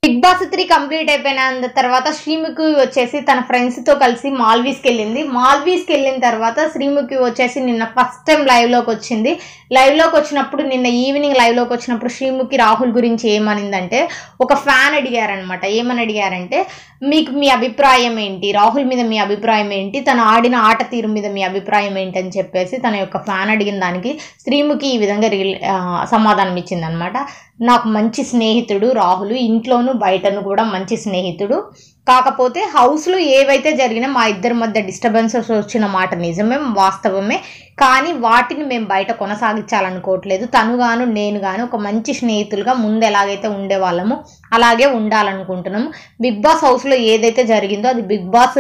big boss three complete అయిపోయిన తర్వాత శ్రీముఖి వచ్చేసి తన ఫ్రెండ్స్ తో కలిసి మాల్వీస్కి వెళ్ళింది మాల్వీస్కి వెళ్ళిన తర్వాత శ్రీముఖి వచ్చేసి నిన్న ఫస్ట్ టైం లైవ్ లోకి వచ్చింది లైవ్ లోకి వచ్చినప్పుడు నిన్న ఈవినింగ్ లైవ్ లోకి వచ్చినప్పుడు శ్రీముఖి రాహుల్ గురించి ఏమనిందంటే ఒక ఫ్యాన్ అడిగారనమాట ఏమని అడిగారంటే మీకు మీ అభిప్రాయం ఏంటి రాహుల్ మీద మీ అభిప్రాయం ఏంటి తను ఆడిన ఆట తీరు మీద మీ అభిప్రాయం ఏంటి అని చెప్పేసి తన యొక్క ఫ్యాన్ అడిగిన దానికి శ్రీముఖి ఈ విధంగా రిల్ ఆ, సమాధానం ఇచ్చిందనమాట నాకు మంచి స్నేహితుడు రాహుల్ ఇంట్లోనూ బయటను కూడా మంచి స్నేహితుడు కాకపోతే హౌస్లో ఏవైతే జరిగినా మా ఇద్దరి మధ్య డిస్టర్బెన్సెస్ వచ్చిన మాట నిజమే వాస్తవమే కానీ వాటిని మేము బయట కొనసాగించాలనుకోవట్లేదు తను గాను నేను గాను ఒక మంచి స్నేహితులుగా ముందు ఎలాగైతే ఉండేవాళ్ళము అలాగే ఉండాలనుకుంటున్నాము బిగ్ బాస్ హౌస్లో ఏదైతే జరిగిందో అది బిగ్ బాస్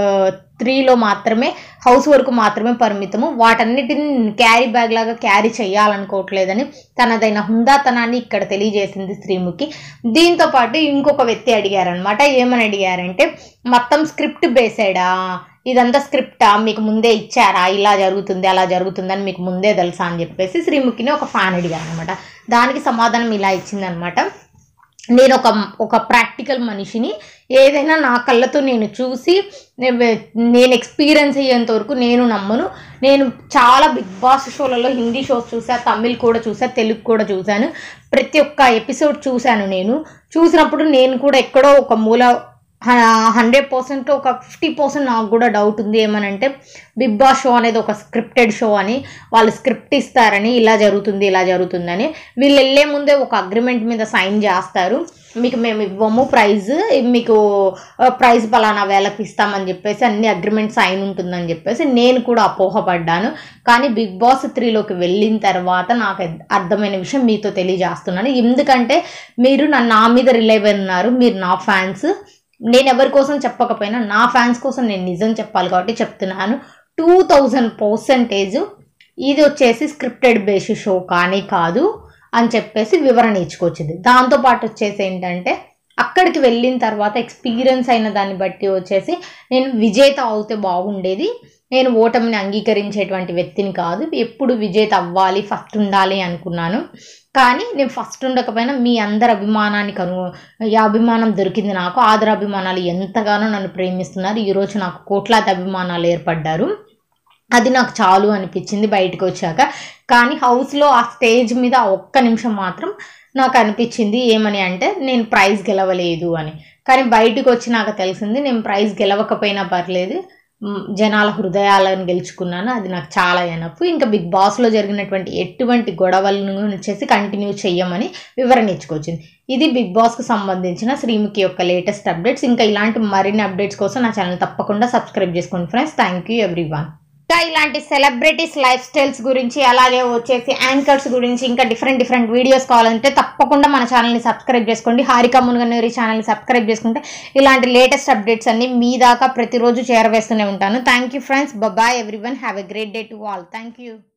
త్రీలో మాత్రమే హౌస్ వరకు మాత్రమే పరిమితము వాటన్నిటిని క్యారీ బ్యాగ్ లాగా క్యారీ చేయాలనుకోవట్లేదని తనదైన హుందాతనాన్ని ఇక్కడ తెలియజేసింది శ్రీముఖి దీంతో పాటు ఇంకొక వ్యక్తి అడిగారనమాట ఏమని అడిగారంటే మొత్తం స్క్రిప్ట్ బేసేడా ఇదంతా స్క్రిప్టా మీకు ముందే ఇచ్చారా ఇలా జరుగుతుంది అలా జరుగుతుంది అని మీకు ముందే తెలుసా అని చెప్పేసి శ్రీముఖిని ఒక ఫ్యాన్ అడిగారు అనమాట దానికి సమాధానం ఇలా ఇచ్చిందనమాట నేను ఒక ఒక ప్రాక్టికల్ మనిషిని ఏదైనా నా కళ్ళతో నేను చూసి నే- నేను ఎక్స్పీరియన్స్ అయ్యేంత వరకు నేను నమ్మను నేను చాలా బిగ్ బాస్ షోలలో హిందీ షోస్ చూసా తమిళ్ కూడా చూసా తెలుగు కూడా చూశాను ప్రతి ఒక్క ఎపిసోడ్ చూశాను నేను చూసినప్పుడు నేను కూడా ఎక్కడో ఒక మూల హండ్రెడ్ పర్సెంట్ ఒక ఫిఫ్టీ పర్సెంట్ నాకు కూడా డౌట్ ఉంది ఏమనంటే బిగ్ బాస్ షో అనేది ఒక స్క్రిప్టెడ్ షో అని వాళ్ళు స్క్రిప్ట్ ఇస్తారని ఇలా జరుగుతుంది ఇలా జరుగుతుందని వీళ్ళు వెళ్ళే ముందే ఒక అగ్రిమెంట్ మీద సైన్ చేస్తారు మీకు మేము ఇవ్వము ప్రైజ్ మీకు ప్రైజ్ పలానా వేళకి ఇస్తామని చెప్పేసి అన్ని అగ్రిమెంట్ సైన్ ఉంటుందని చెప్పేసి నేను కూడా అపోహపడ్డాను కానీ బిగ్ బాస్ త్రీలోకి వెళ్ళిన తర్వాత నాకు అర్థ- అర్థమైన విషయం మీతో తెలియజేస్తున్నాను ఎందుకంటే మీరు నన్ను నా మీద రిలే ఉన్నారు మీరు నా ఫ్యాన్స్ నేను ఎవరి కోసం చెప్పకపోయినా నా ఫ్యాన్స్ కోసం నేను నిజం చెప్పాలి కాబట్టి చెప్తున్నాను టూ థౌజండ్ పర్సెంటేజ్ ఇది వచ్చేసి స్క్రిప్టెడ్ బేసిస్ షో కానీ కాదు అని చెప్పేసి వివరణ ఇచ్చుకొచ్చింది దాంతోపాటు వచ్చేసి ఏంటంటే అక్కడికి వెళ్ళిన తర్వాత ఎక్స్పీరియన్స్ అయిన దాన్ని బట్టి వచ్చేసి నేను విజేత అవుతే బాగుండేది నేను ఓటమిని అంగీకరించేటువంటి వ్యక్తిని కాదు ఎప్పుడు విజేత అవ్వాలి ఫస్ట్ ఉండాలి అనుకున్నాను కానీ నేను ఫస్ట్ ఉండకపోయినా మీ అందరి అభిమానాన్ని కను ఈ అభిమానం దొరికింది నాకు ఆదర అభిమానాలు ఎంతగానో నన్ను ప్రేమిస్తున్నారు ఈరోజు నాకు కోట్లాది అభిమానాలు ఏర్పడ్డారు అది నాకు చాలు అనిపించింది బయటకు వచ్చాక కానీ హౌస్లో ఆ స్టేజ్ మీద ఆ ఒక్క నిమిషం మాత్రం నాకు అనిపించింది ఏమని అంటే నేను ప్రైజ్ గెలవలేదు అని కానీ బయటకు వచ్చి నాకు తెలిసింది నేను ప్రైజ్ గెలవకపోయినా పర్లేదు మ్, జనాల హృదయాలను గెలుచుకున్నాను అది నాకు చాలా ఎనఫ్ ఇంకా బిగ్ బాస్లో జరిగినటువంటి ఎటువంటి గొడవలను వచ్చేసి కంటిన్యూ చెయ్యమని వివరణ ఇచ్చుకొచ్చింది ఇది బిగ్ బాస్కు సంబంధించిన శ్రీముఖి యొక్క లేటెస్ట్ అప్డేట్స్ ఇంకా ఇలాంటి మరిన్ని అప్డేట్స్ కోసం నా ఛానల్ తప్పకుండా సబ్స్క్రైబ్ చేసుకోండి ఫ్రెండ్స్ థ్యాంక్ యూ ఎవ్రీ ఇంకా ఇలాంటి సెలబ్రిటీస్ లైఫ్ స్టైల్స్ గురించి అలాగే వచ్చేసి యాంకర్స్ గురించి ఇంకా డిఫరెంట్ డిఫరెంట్ వీడియోస్ కావాలంటే తప్పకుండా మన ఛానల్ని సబ్స్క్రైబ్ చేసుకోండి హారిక మునుగనేరి ఛానల్ని సబ్స్క్రైబ్ చేసుకుంటే ఇలాంటి లేటెస్ట్ అప్డేట్స్ అన్ని మీ దాకా ప్రతిరోజు చేరవేస్తూనే ఉంటాను thank you friends bye everyone have a great day to all thank you